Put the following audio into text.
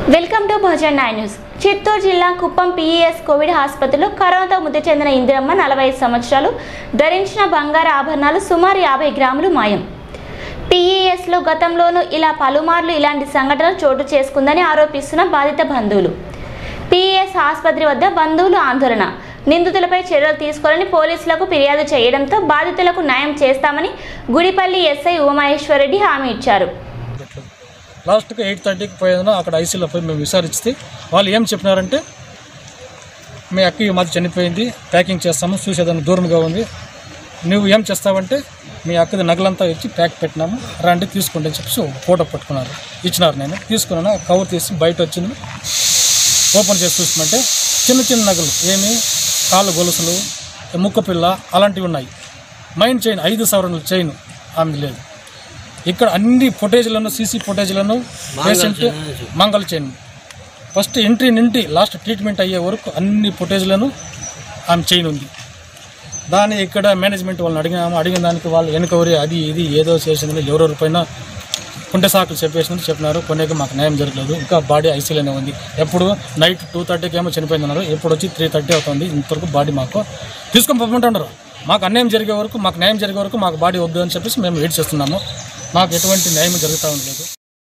welcome to Bhajan nine news Chittoor జిల్లా Kuppam PES Covid ఆసుపత్రిలో కరోనాతో మృతి చెందిన ఇందిరమ్మ నలభై ఐదు సంవత్సరాలు ధరించిన బంగారు ఆభరణాలు సుమారు యాభై గ్రాములు మాయం పీఈఎస్లో గతంలోనూ ఇలా పలుమార్లు ఇలాంటి సంఘటనలు చోటు చేసుకుందని ఆరోపిస్తున్న బాధిత బంధువులు పీఈఎస్ ఆసుపత్రి వద్ద బంధువులు ఆందోళన నిందితులపై చర్యలు తీసుకోవాలని పోలీసులకు ఫిర్యాదు చేయడంతో బాధితులకు న్యాయం చేస్తామని గుడిపల్లి ఎస్ఐ ఉమామహేశ్వరరెడ్డి హామీ ఇచ్చారు పెట్టలేదు లాస్ట్కి ఎయిట్ థర్టీకి పోయేదన అక్కడ ఐసీలో పోయి మేము విచారిస్తే వాళ్ళు ఏం చెప్పినారంటే మీ అక్క ఈ మధ్య చనిపోయింది ప్యాకింగ్ చేస్తాము చూసేదాన్ని దూరంగా ఉంది నువ్వు ఏం చేస్తావంటే మీ అక్కది నగలంతా ఇచ్చి ప్యాక్ పెట్టినాము రండి తీసుకోండి అని చెప్పేసి ఒక ఫోటో పట్టుకున్నారు ఇచ్చినారు నేను తీసుకున్నాను ఆ కవర్ తీసి బయట వచ్చింది ఓపెన్ చేసి చూస్తుంటే చిన్న చిన్న నగలు ఏమి కాళ్ళు గొలుసులు ముక్క పిల్ల అలాంటివి ఉన్నాయి మైండ్ చైన్ ఐదు సవరణల చైన్ ఆమె లేదు ఇక్కడ అన్ని ఫుటేజ్లను సీసీ ఫుటేజ్లను పేషెంట్ మంగళ చైన్ ఫస్ట్ ఎంట్రీ నుండి లాస్ట్ ట్రీట్మెంట్ అయ్యే వరకు అన్ని ఫుటేజ్లను ఆమె చైన్ ఉంది దాన్ని ఇక్కడ మేనేజ్మెంట్ వాళ్ళని అడిగినాము అడిగిన దానికి వాళ్ళు ఎన్క్వైరీ అది ఇది ఏదో చేసిందని ఎవరెవరి పైన కుంటే సాకులు చెప్పేసినట్టు చెప్పినారు కొన్నికి మాకు న్యాయం జరగలేదు ఇంకా బాడీ ఐసీలోనే ఉంది ఎప్పుడు నైట్ టూ థర్టీకి ఏమో చనిపోయింది అన్నారు ఎప్పుడు వచ్చి త్రీ థర్టీ అవుతుంది ఇంతవరకు బాడీ మాకు తీసుకొని పంపమంటున్నారు మాకు అన్యాయం జరిగే వరకు మాకు న్యాయం జరిగే వరకు మాకు బాడీ వద్దు అని చెప్పేసి మేము వెయిట్ చేస్తున్నాము మాకు ఎటువంటి న్యాయం జరుగుతూ ఉండలేదు